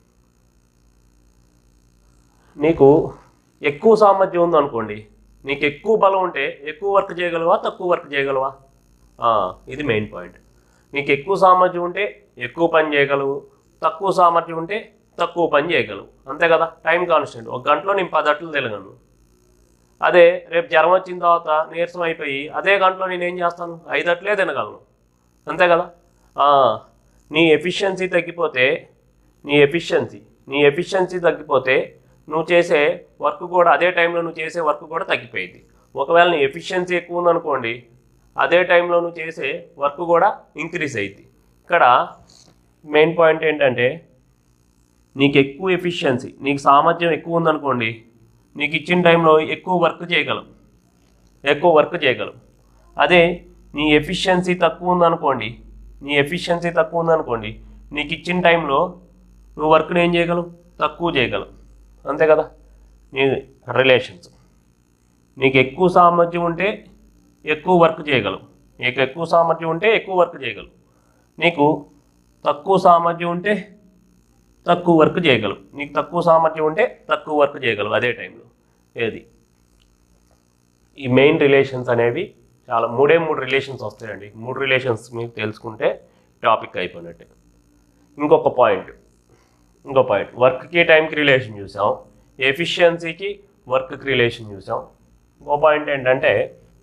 [SPEAKER 1] నీకు ఎక్కువ సామర్థ్యం ఉందనుకోండి నీకు ఎక్కువ బలం ఉంటే ఎక్కువ వర్క్ చేయగలవా తక్కువ వర్క్ చేయగలవా ఆ, ఇది మెయిన్ పాయింట్ నీకు ఎక్కువ సామర్థ్యం ఉంటే ఎక్కువ పని చేయగలవు తక్కువ సామర్థ్యం ఉంటే తక్కువ పని చేయగలవు అంతే కదా టైం కాన్స్టెంట్ ఒక గంటలో నేను పది అట్లు తిరగను అదే రేపు జ్వరం వచ్చిన తర్వాత నీరసం అయిపోయి అదే గంటలో నేను ఏం చేస్తాను ఐదు అట్లే తినగలను అంతే కదా ఆ, నీ ఎఫిషియన్సీ తగ్గిపోతే నీ ఎఫిషియన్సీ నీ ఎఫిషియన్సీ తగ్గిపోతే నువ్వు చేసే వర్క్ కూడా అదే టైంలో నువ్వు చేసే వర్క్ కూడా తగ్గిపోయింది ఒకవేళ నీ ఎఫిషియన్సీ ఎక్కువ ఉందనుకోండి అదే టైంలో నువ్వు చేసే వర్క్ కూడా ఇంక్రీజ్ అయింది ఇక్కడ మెయిన్ పాయింట్ ఏంటంటే నీకు ఎక్కువ ఎఫిషియన్సీ నీకు సామర్థ్యం ఎక్కువ ఉందనుకోండి నీకు ఇచ్చిన టైంలో ఎక్కువ వర్క్ చేయగలం ఎక్కువ వర్క్ చేయగలం అదే నీ ఎఫిషియన్సీ తక్కువ ఉందనుకోండి నీ ఎఫిషియన్సీ తక్కువ ఉందనుకోండి నీకు ఇచ్చిన టైంలో నువ్వు వర్క్ని ఏం చేయగలవు తక్కువ చేయగలవు అంతే కదా నీ రిలేషన్స్ నీకు ఎక్కువ సామర్థ్యం ఉంటే ఎక్కువ వర్క్ చేయగలవు నీకు ఎక్కువ సామర్థ్యం ఉంటే ఎక్కువ వర్క్ చేయగలవు నీకు తక్కువ సామర్థ్యం ఉంటే తక్కువ వర్క్ చేయగలవు నీకు తక్కువ సామర్థ్యం ఉంటే తక్కువ వర్క్ చేయగలవు అదే టైంలో ఏది ఈ మెయిన్ రిలేషన్స్ అనేవి చాలా మూడే మూడు రిలేషన్స్ వస్తాయండి మూడు రిలేషన్స్ మీకు తెలుసుకుంటే టాపిక్ అయిపోయినట్టే ఇంకొక పాయింట్ ఇంకో పాయింట్ వర్క్కి టైంకి రిలేషన్ చూసాం ఎఫిషియన్సీకి వర్క్కి రిలేషన్ చూసాం ఇంకో పాయింట్ ఏంటంటే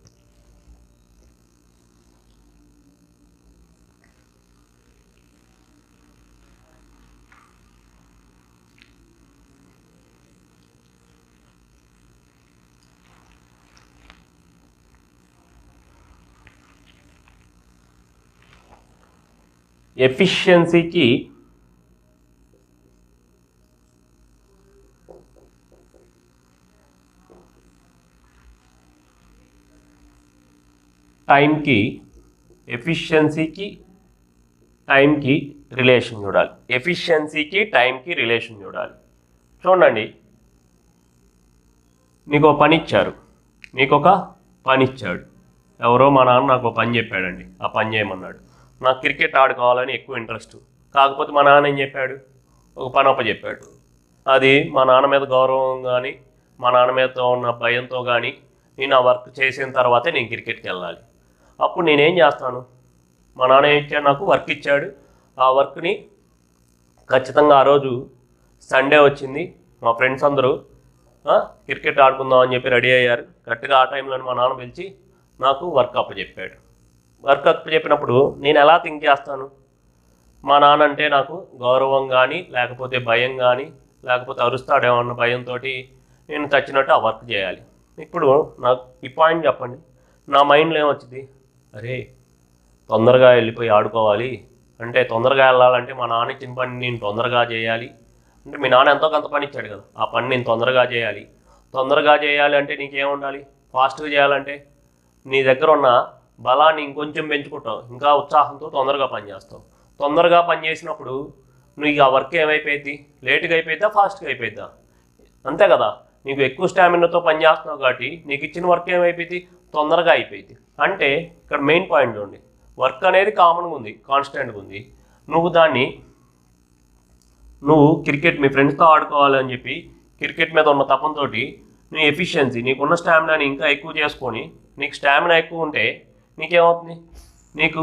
[SPEAKER 1] ఎఫిషియన్సీకి టైంకి ఎఫిషియన్సీకి టైంకి రిలేషన్ చూడాలి ఎఫిషియన్సీకి టైంకి రిలేషన్ చూడాలి చూడండి నీకు ఒక పని ఇచ్చారు నీకు ఒక పని ఇచ్చాడు ఎవరో మా నాన్న నాకు ఒక పని చెప్పాడండి ఆ పని చేయమన్నాడు నాకు క్రికెట్ ఆడుకోవాలని ఎక్కువ ఇంట్రెస్ట్ కాకపోతే మా నాన్న ఏం చెప్పాడు ఒక పని అప్ప చెప్పాడు అది మా నాన్న మీద గౌరవం కానీ మా నాన్న మీద ఉన్న భయంతో కానీ నేను ఆ వర్క్ చేసిన తర్వాతే నేను క్రికెట్కి వెళ్ళాలి అప్పుడు నేనేం చేస్తాను మా నాన్న ఏం ఇచ్చాడు నాకు వర్క్ ఇచ్చాడు ఆ వర్క్ని ఖచ్చితంగా ఆ రోజు సండే వచ్చింది మా ఫ్రెండ్స్ అందరూ ఆ, క్రికెట్ ఆడుకుందాం అని చెప్పి రెడీ అయ్యారు కరెక్ట్గా ఆ టైంలో మా నాన్న పిలిచి నాకు వర్క్ అప్ చెప్పాడు వర్క్ అప్ చెప్పినప్పుడు నేను ఎలా థింక్ చేస్తాను మా నాన్న అంటే నాకు గౌరవం కానీ లేకపోతే భయం కానీ లేకపోతే అరుస్తాడేమో అన్న భయంతో నేను చచ్చినట్టు ఆ వర్క్ చేయాలి ఇప్పుడు నాకు ఈ పాయింట్ చెప్పండి నా మైండ్లో ఏమొచ్చింది అరే తొందరగా వెళ్ళిపోయి ఆడుకోవాలి అంటే తొందరగా వెళ్ళాలంటే మా నాన్న ఇచ్చిన పని నేను తొందరగా చేయాలి అంటే మీ నాన్న ఎంతో కొంత పని ఇచ్చాడు కదా ఆ పని నేను తొందరగా చేయాలి తొందరగా చేయాలి అంటే నీకేం ఉండాలి ఫాస్ట్గా చేయాలంటే నీ దగ్గర ఉన్న బలాన్ని ఇంకొంచెం పెంచుకుంటావు ఇంకా ఉత్సాహంతో తొందరగా పని చేస్తావు తొందరగా పని చేసినప్పుడు నువ్వు ఆ వర్క్ ఏమైపోయింది లేట్గా అయిపోయిద్దా ఫాస్ట్గా అయిపోయిద్దా అంతే కదా నీకు ఎక్కువ స్టామినాతో పని చేస్తున్నావు కాబట్టి నీకు ఇచ్చిన వర్క్ ఏమైపోయింది తొందరగా అయిపోయింది అంటే ఇక్కడ మెయిన్ పాయింట్ చూడండి వర్క్ అనేది కామన్గా ఉంది కాన్స్టెంట్గా ఉంది నువ్వు దాన్ని నువ్వు క్రికెట్ మీ ఫ్రెండ్స్తో ఆడుకోవాలని చెప్పి క్రికెట్ మీద ఉన్న తపంతోటి నీ ఎఫిషియన్సీ నీకున్న స్టామినాని ఇంకా ఎక్కువ చేసుకొని నీకు స్టామినా ఎక్కువ ఉంటే నీకేమవుతుంది నీకు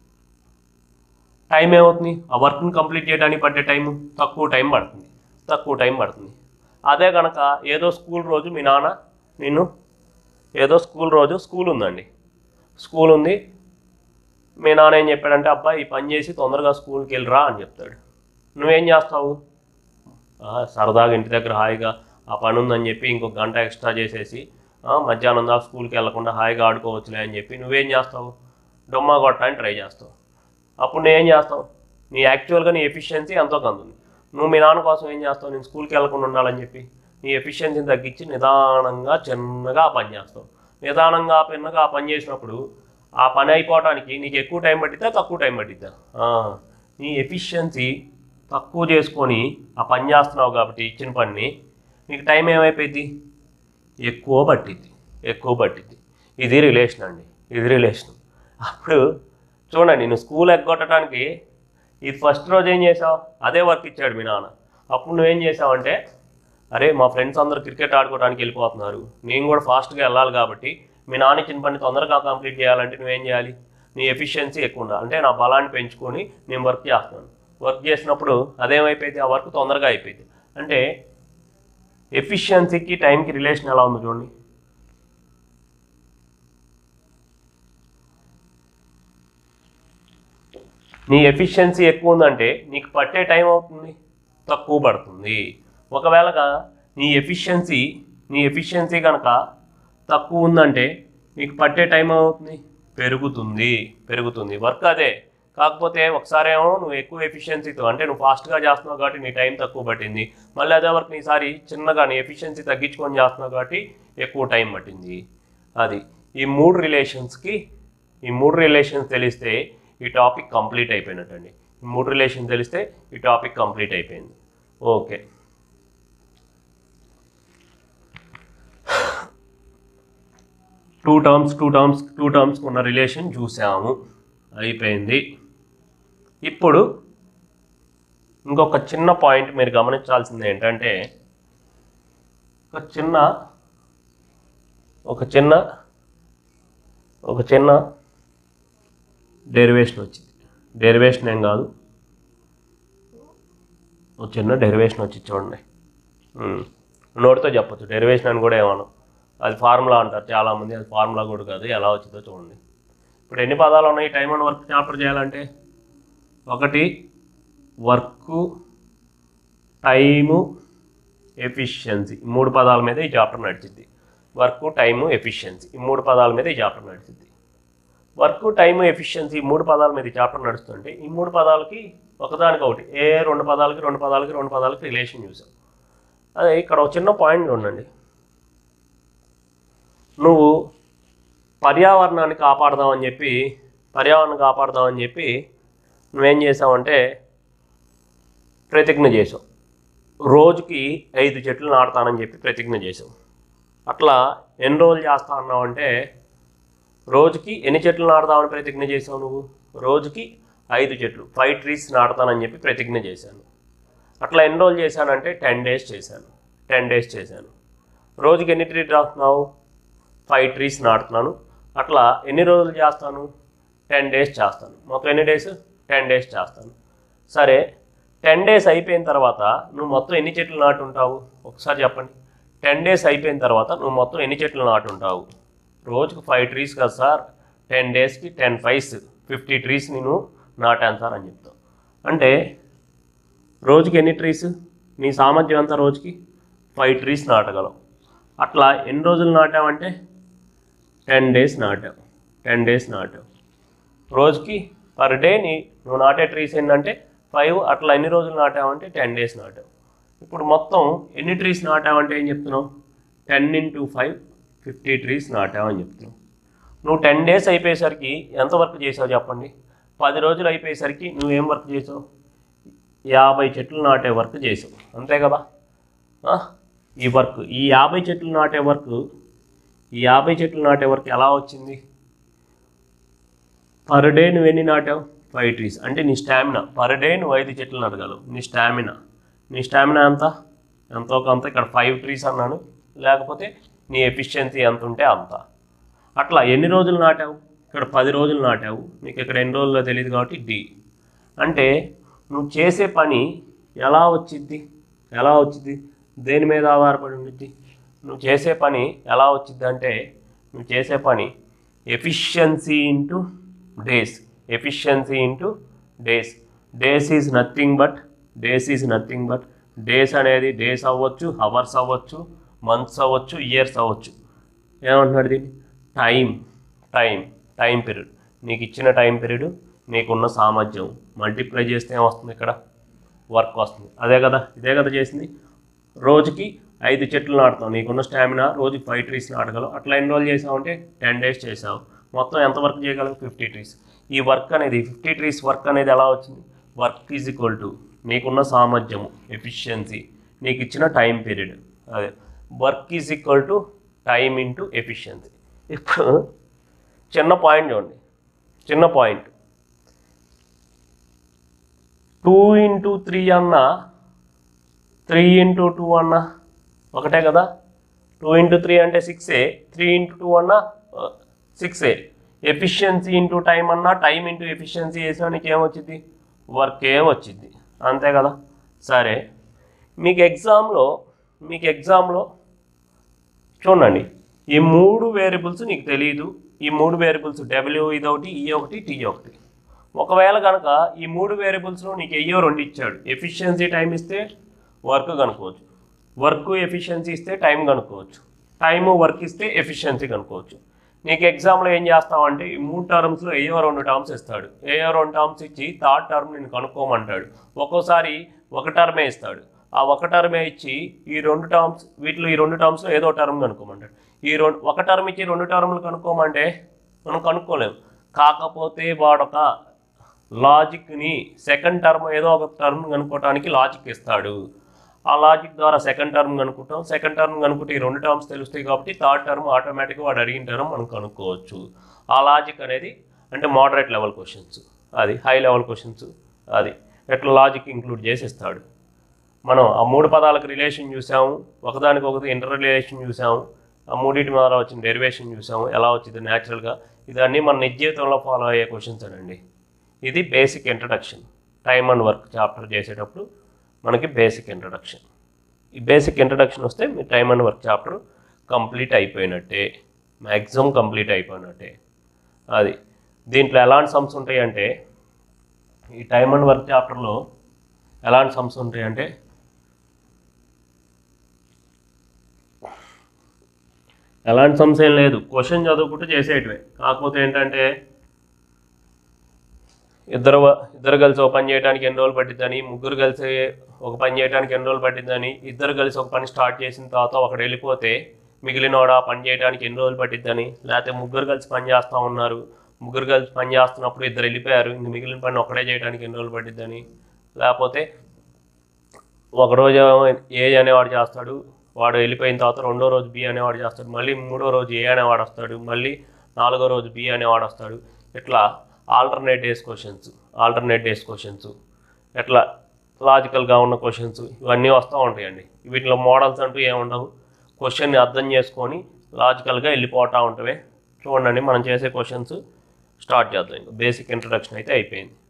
[SPEAKER 1] టైం ఏమవుతుంది ఆ వర్క్ని కంప్లీట్ చేయడానికి పట్టే టైం తక్కువ టైం పడుతుంది తక్కువ టైం పడుతుంది అదే కనుక ఏదో స్కూల్ రోజు మీ నాన్న నిన్ను ఏదో స్కూల్ రోజు స్కూల్ ఉందండి స్కూల్ ఉంది మీ నాన్న ఏం చెప్పాడంటే అబ్బాయి ఈ పని చేసి తొందరగా స్కూల్కి వెళ్ళిరా అని చెప్తాడు నువ్వేం చేస్తావు ఆ, సరదాగా ఇంటి దగ్గర హాయిగా ఆ పని ఉందని చెప్పి ఇంకొక గంట ఎక్స్ట్రా చేసేసి ఆ, మధ్యాహ్నం దాకా స్కూల్కి వెళ్ళకుండా హాయిగా ఆడుకోవచ్చులే అని చెప్పి నువ్వేం చేస్తావు డొమ్మా కొట్టడానికి ట్రై చేస్తావు అప్పుడు నువ్వేం చేస్తావు నీ యాక్చువల్గా నీ ఎఫిషియన్సీ ఎంతో కందుంది నువ్వు మీ నాన్న కోసం ఏం చేస్తావు నేను స్కూల్కి వెళ్ళకుండా ఉండాలని చెప్పి నీ ఎఫిషియన్సీని తగ్గించి నిదానంగా చిన్నగా ఆ పని చేస్తావు నిదానంగా పిన్నగా ఆ పని చేసినప్పుడు ఆ పని అయిపోవడానికి నీకు ఎక్కువ టైం పట్టిద్దా తక్కువ టైం పట్టిద్దా ఆ, నీ ఎఫిషియన్సీ తక్కువ చేసుకొని ఆ పని చేస్తున్నావు కాబట్టి ఇచ్చిన పని నీకు టైం ఏమైపోయింది ఎక్కువ పట్టిద్ది ఎక్కువ పట్టిద్ది ఇది రిలేషన్ అండి ఇది రిలేషన్ అప్పుడు చూడండి నేను స్కూల్ ఎగ్గొట్టడానికి ఇది ఫస్ట్ రోజు ఏం చేసావు అదే వర్క్ ఇచ్చాడు మీ నాన్న అప్పుడు నువ్వేం చేసావంటే అరే మా ఫ్రెండ్స్ అందరూ క్రికెట్ ఆడుకోవడానికి వెళ్ళిపోతున్నారు నేను కూడా ఫాస్ట్గా వెళ్ళాలి కాబట్టి మీ నాన్న ఇచ్చిన పని తొందరగా కంప్లీట్ చేయాలంటే నువ్వేం చేయాలి నీ ఎఫిషియన్సీ ఎక్కువ ఉండాలి అంటే నా బలాన్ని పెంచుకొని నేను వర్క్ చేస్తున్నాను వర్క్ చేసినప్పుడు అదేమైపోయింది ఆ వర్క్ తొందరగా అయిపోయింది అంటే ఎఫిషియన్సీకి టైంకి రిలేషన్ ఎలా ఉంది చూడండి నీ ఎఫిషియన్సీ ఎక్కువ ఉందంటే నీకు పట్టే టైం అవుతుంది తక్కువ పడుతుంది ఒకవేళగా నీ ఎఫిషియన్సీ నీ ఎఫిషియన్సీ కనుక తక్కువ ఉందంటే నీకు పట్టే టైం అవుతుంది పెరుగుతుంది పెరుగుతుంది వర్క్ అదే కాకపోతే ఒకసారి ఏమో నువ్వు ఎక్కువ ఎఫిషియన్సీతో అంటే నువ్వు ఫాస్ట్గా చేస్తున్నావు కాబట్టి నీ టైం తక్కువ పట్టింది మళ్ళీ అదే వర్క్ ఈసారి చిన్నగా నీ ఎఫిషియన్సీ తగ్గించుకొని చేస్తున్నావు కాబట్టి ఎక్కువ టైం పట్టింది అది ఈ మూడు రిలేషన్స్కి ఈ మూడు రిలేషన్స్ తెలిస్తే ఈ టాపిక్ కంప్లీట్ అయిపోయినట్టండి ఈ మూడు రిలేషన్ తెలిస్తే ఈ టాపిక్ కంప్లీట్ అయిపోయింది okay two terms two terms two terms ఉన్న రిలేషన్ చూసాము అయిపోయింది ఇప్పుడు ఇంకొక చిన్న పాయింట్ మీరు గమనించాల్సింది ఏంటంటే ఒక చిన్న ఒక చిన్న ఒక చిన్న డెరివేషన్ వచ్చింది డెరివేషన్ ఏం కాదు ఒక చిన్న డెరివేషన్ వచ్చి చూడండి ఉమ్. నోటితో చెప్పొచ్చు డెరివేషన్ అని కూడా ఏమన్నా అది ఫార్ములా అంటారు చాలామంది అది ఫార్ములా కూడా కాదు ఎలా వచ్చిందో చూడండి ఇప్పుడు ఎన్ని పదాలు ఉన్నాయి టైం అండ్ వర్క్ చాప్టర్ చేయాలంటే ఒకటి వర్క్ టైము ఎఫిషియన్సీ ఈ మూడు పదాల మీద ఈ చాప్టర్ నడిచింది వర్క్ టైము ఎఫిషియన్సీ ఈ మూడు పదాల మీద ఈ చాప్టర్ నడిచింది వర్క్ టైము ఎఫిషియన్సీ ఈ మూడు పదాల మీద ఈ చాప్టర్ నడుస్తుంటే ఈ మూడు పదాలకి ఒకదానికి ఒకటి ఏ రెండు పదాలకి రెండు పదాలకి రెండు పదాలకి రిలేషన్ చూసాం అదే ఇక్కడ ఒక చిన్న పాయింట్ ఉండండి నువ్వు పర్యావరణాన్ని కాపాడదామని చెప్పి పర్యావరణం కాపాడదామని చెప్పి నువ్వేం చేసావంటే ప్రతిజ్ఞ చేసావు రోజుకి ఐదు చెట్లు నాటుతానని చెప్పి ప్రతిజ్ఞ చేసావు అట్లా ఎన్ని రోజులు చేస్తా అన్నావంటే రోజుకి ఎన్ని చెట్లు నాటుదామని ప్రతిజ్ఞ చేసావు నువ్వు రోజుకి ఐదు చెట్లు ఫైవ్ ట్రీస్ నాటుతానని చెప్పి ప్రతిజ్ఞ చేశాను అట్లా ఎన్ని రోజులు చేశానంటే టెన్ డేస్ చేశాను టెన్ డేస్ చేశాను రోజుకి ఎన్ని ట్రీస్ రాస్తున్నావు ఫైవ్ ట్రీస్ నాటుతున్నాను అట్లా ఎన్ని రోజులు చేస్తాను టెన్ డేస్ చేస్తాను మొత్తం ఎన్ని డేస్ టెన్ డేస్ చేస్తాను సరే టెన్ డేస్ అయిపోయిన తర్వాత నువ్వు మొత్తం ఎన్ని చెట్లు నాటుంటావు ఒకసారి చెప్పండి టెన్ డేస్ అయిపోయిన తర్వాత నువ్వు మొత్తం ఎన్ని చెట్లు నాటుంటావు రోజుకు ఫైవ్ ట్రీస్ కదా సార్ టెన్ డేస్కి టెన్ ఫైవ్స్ ఫిఫ్టీ ట్రీస్ నేను నాటాను సార్ అని చెప్తావు అంటే రోజుకి ఎన్ని ట్రీస్ నీ సామర్థ్యం ఎంత రోజుకి ఫైవ్ ట్రీస్ నాటగలవు అట్లా ఎన్ని రోజులు నాటావంటే టెన్ డేస్ నాటావు టెన్ డేస్ నాటావు రోజుకి పర్ డే నీ నువ్వు నాటే ట్రీస్ ఏంటంటే ఫైవ్ అట్లా ఎన్ని రోజులు నాటావంటే టెన్ డేస్ నాటావు ఇప్పుడు మొత్తం ఎన్ని ట్రీస్ నాటావంటే ఏం చెప్తున్నావు ten into five fifty trees నాటావని చెప్తున్నావు నువ్వు టెన్ డేస్ అయిపోయేసరికి ఎంత వర్క్ చేసావు చెప్పండి పది రోజులు అయిపోయేసరికి నువ్వేం వర్క్ చేసావు యాభై చెట్లు నాటే వర్క్ చేసావు అంతే కదా ఆ? ఈ వర్క్ ఈ యాభై చెట్లు నాటే వర్క్ ఈ యాభై చెట్లు నాటే వర్క్ ఎలా వచ్చింది పర్ డే నువ్వు ఎన్ని నాటావు ఫైవ్ ట్రీస్ అంటే నీ స్టామినా పర్ డే నువ్వు ఐదు చెట్లు నాటగలవు నీ స్టామినా నీ స్టామినా ఎంత ఎంతో కొంత ఇక్కడ ఫైవ్ ట్రీస్ అన్నాను లేకపోతే నీ ఎఫిషియన్సీ ఎంత ఉంటే అంత అట్లా ఎన్ని రోజులు నాటావు ఇక్కడ పది రోజులు నాటావు నీకు ఇక్కడ ఎన్ని రోజుల్లో తెలియదు కాబట్టి డి అంటే నువ్వు చేసే పని ఎలా వచ్చిద్ది ఎలా వచ్చింది దేని మీద ఆధారపడి ఉండిద్ది నువ్వు చేసే పని ఎలా వచ్చింది అంటే నువ్వు చేసే పని efficiency into days efficiency into days days is nothing but days is nothing but days అనేది డేస్ అవ్వచ్చు అవర్స్ అవ్వచ్చు మంత్స్ అవ్వచ్చు ఇయర్స్ అవ్వచ్చు ఏమంటున్నాడు దీన్ని టైం టైం టైం పీరియడ్ నీకు ఇచ్చిన టైం పీరియడ్ నీకున్న సామర్థ్యం మల్టిప్లై చేస్తే ఏమొస్తుంది ఇక్కడ వర్క్ వస్తుంది అదే కదా ఇదే కదా చేసింది రోజుకి ఐదు చెట్లు నాటుతావు నీకున్న స్టామినా రోజుకి ఫైవ్ ట్రీస్ నాటగలవు అట్లా ఎన్రోల్ చేసావు అంటే టెన్ డేస్ చేసావు మొత్తం ఎంత వర్క్ చేయగలవు ఫిఫ్టీ ట్రీస్ ఈ వర్క్ అనేది ఫిఫ్టీ ట్రీస్ వర్క్ అనేది ఎలా వచ్చింది వర్క్ ఈజ్ ఈక్వల్ టు నీకున్న సామర్థ్యము ఎఫిషియన్సీ నీకు ఇచ్చిన టైం పీరియడ్ అదే work is equal to time into efficiency ఇప్పుడు చిన్న పాయింట్ చూడండి చిన్న పాయింట్ టూ ఇంటూ త్రీ అన్న త్రీ ఇంటూ టూ అన్న ఒకటే కదా టూ ఇంటూ త్రీ అంటే సిక్సే త్రీ ఇంటూ టూ అన్న సిక్సే ఎఫిషియన్సీ ఇంటూ టైం అన్నా టైం ఇంటూ ఎఫిషియన్సీ వేసినా నీకు ఏమొచ్చింది వర్కే వచ్చింది అంతే కదా సరే మీకు ఎగ్జామ్లో మీకు ఎగ్జామ్లో చూడండి ఈ మూడు వేరియబుల్స్ నీకు తెలియదు ఈ మూడు వేరియబుల్స్ డబ్ల్యూ ఇది ఒకటి ఈ ఒకటి టీ ఒకటి ఒకవేళ కనుక ఈ మూడు వేరియబుల్స్లో నీకు ఎయ్యో రెండు ఇచ్చాడు ఎఫిషియన్సీ టైం ఇస్తే వర్క్ కనుక్కోవచ్చు వర్క్ ఎఫిషియన్సీ ఇస్తే టైం కనుక్కోవచ్చు టైము వర్క్ ఇస్తే ఎఫిషియన్సీ కనుక్కోవచ్చు నీకు ఎగ్జామ్లో ఏం చేస్తావంటే ఈ మూడు టర్మ్స్లో ఏయో రెండు టర్మ్స్ ఇస్తాడు ఏయో రెండు టర్మ్స్ ఇచ్చి థర్డ్ టర్మ్ నేను కనుక్కోమంటాడు ఒక్కోసారి ఒక టర్మే ఇస్తాడు ఆ ఒక టర్మే ఇచ్చి ఈ రెండు టర్మ్స్ వీటిలో ఈ రెండు టర్మ్స్లో ఏదో టర్మ్ కనుక్కోమంటాడు ఈ రెండు ఒక టర్మ్ ఇచ్చి రెండు టర్మ్లు కనుక్కోమంటే మనం కనుక్కోలేము కాకపోతే వాడొక లాజిక్ని సెకండ్ టర్మ్ ఏదో ఒక టర్మ్ కనుక్కోవడానికి లాజిక్ ఇస్తాడు ఆ లాజిక్ ద్వారా సెకండ్ టర్మ్ కనుక్కుంటాం సెకండ్ టర్మ్ కనుక్కుంటే ఈ రెండు టర్మ్స్ తెలుస్తాయి కాబట్టి థర్డ్ టర్మ్ ఆటోమేటిక్గా వాడు అడిగిన టర్మ్ మనం కనుక్కోవచ్చు ఆ లాజిక్ అనేది అంటే మోడరేట్ లెవెల్ క్వశ్చన్స్ అది హై లెవెల్ క్వశ్చన్స్ అది ఎట్లా లాజిక్ ఇంక్లూడ్ చేసి ఇస్తాడు మనం ఆ మూడు పదాలకు రిలేషన్ చూసాము ఒకదానికి ఒకటి ఇంటర్ రిలేషన్ చూసాము ఆ మూడింటి మీద వచ్చిన డెరివేషన్ చూసాము ఎలా వచ్చింది న్యాచురల్గా ఇదన్నీ మన నిజ జీవితంలో ఫాలో అయ్యే క్వశ్చన్స్ అండి ఇది basic introduction time and work chapter చేసేటప్పుడు మనకి బేసిక్ ఇంట్రడక్షన్ ఈ బేసిక్ ఇంట్రడక్షన్ వస్తే మీ time and work chapter complete అయిపోయినట్టే మ్యాక్సిమం కంప్లీట్ అయిపోయినట్టే అది దీంట్లో ఎలాంటి సమ్స్ ఉంటాయి అంటే ఈ టైమ్ అండ్ వర్క్ చాప్టర్లో ఎలాంటి సమ్స్ ఉంటాయి అంటే ఎలాంటి సమ్స్ ఏం లేదు క్వశ్చన్ చదువుకుంటూ చేసేటివే కాకపోతే ఏంటంటే ఇద్దరు ఇద్దరు కలిసి ఒక పని చేయడానికి ఎన్ని రోజులు పట్టిద్దని ముగ్గురు కలిసి ఒక పని చేయడానికి ఎన్ని రోజులు పట్టిద్దని ఇద్దరు కలిసి ఒక పని స్టార్ట్ చేసిన తర్వాత ఒకడు వెళ్ళిపోతే మిగిలినోడు ఆ పని చేయడానికి ఎన్ని రోజులు పట్టిద్దని లేకపోతే ముగ్గురు కలిసి పని చేస్తూ ఉన్నారు ముగ్గురు కలిసి పని చేస్తున్నప్పుడు ఇద్దరు వెళ్ళిపోయారు ఇంక మిగిలిన పని ఒకడే చేయడానికి ఎన్ని రోజులు పట్టిద్దని లేకపోతే ఒకరోజు ఏ అనేవాడు చేస్తాడు వాడు వెళ్ళిపోయిన తర్వాత రెండో రోజు బి అనేవాడు చేస్తాడు మళ్ళీ మూడో రోజు ఏ అనేవాడు వస్తాడు మళ్ళీ నాలుగో రోజు బి అనేవాడు వస్తాడు ఇట్లా alternate days questions alternate days questions ఎట్లా లాజికల్గా ఉన్న క్వశ్చన్స్ ఇవన్నీ వస్తూ ఉంటాయండి వీటిలో మోడల్స్ అంటూ ఏముండవు క్వశ్చన్ని అర్థం చేసుకొని లాజికల్గా వెళ్ళిపోతూ ఉంటవే చూడండి మనం చేసే క్వశ్చన్స్ స్టార్ట్ చేద్దాం ఇంకా బేసిక్ ఇంట్రడక్షన్ అయితే అయిపోయింది